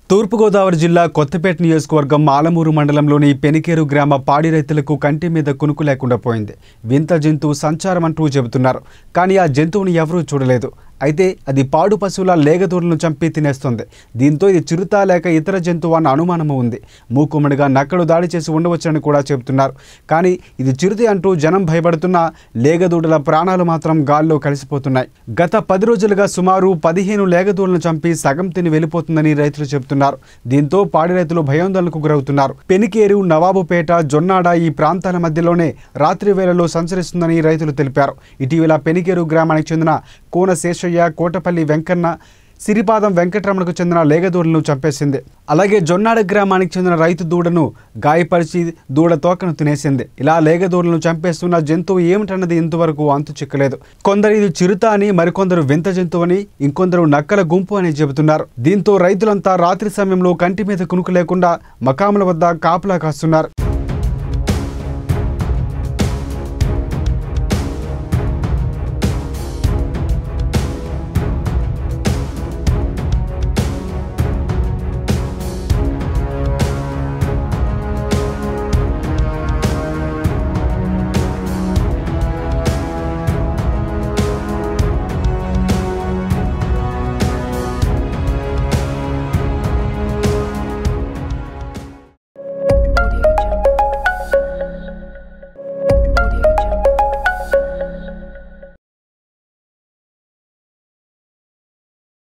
తూర్పుగోదావరి జిల్లా కొత్తపేట నియోజకవర్గం ఆలమూరు మండలంలోని పెనికేరు గ్రామ పాడి రైతులకు కంటి మీద కునుకు లేకుండా పోయింది వింత జంతువు సంచారం అంటూ చెబుతున్నారు కానీ ఆ జంతువుని ఎవరూ చూడలేదు అయితే అది పాడు పశువుల లేగదూడలను చంపి తినేస్తుంది దీంతో ఇది చిరుత లేక ఇతర జంతువు అన్న అనుమానము ఉంది మూకుమ్మడిగా నక్కలు దాడి చేసి ఉండవచ్చని కూడా చెబుతున్నారు కానీ ఇది చిరుత అంటూ జనం భయపడుతున్న లేగదూడల ప్రాణాలు మాత్రం గాల్లో కలిసిపోతున్నాయి గత పది రోజులుగా సుమారు పదిహేను లేగదూడలను చంపి సగం తిని వెళ్ళిపోతుందని రైతులు చెబుతున్నారు దీంతో పాడి రైతులు భయాందోళనకు గురవుతున్నారు పెనికేరు నవాబుపేట జొన్నాడ ఈ ప్రాంతాల మధ్యలోనే రాత్రి వేళలో సంచరిస్తుందని రైతులు తెలిపారు ఇటీవల పెనికేరు గ్రామానికి చెందిన కోన శేషయ్య కోటపల్లి వెంకన్న సిరిపాదం వెంకటరమణకు చెందిన లేగదూడలను చంపేసింది అలాగే జొన్నాడ గ్రామానికి చెందిన రైతు దూడను గాయపరిచి దూడ తోకను తినేసింది ఇలా లేగదూడలను చంపేస్తున్న జంతువు ఏమిటన్నది ఇంతవరకు అంతు చిక్కలేదు కొందరు ఇది చిరుత అని మరికొందరు వింత జంతువు అని ఇంకొందరు నక్కల గుంపు అని చెబుతున్నారు దీంతో రైతులంతా రాత్రి సమయంలో కంటి మీద కునుకు లేకుండా మకాముల వద్ద కాపలా కాస్తున్నారు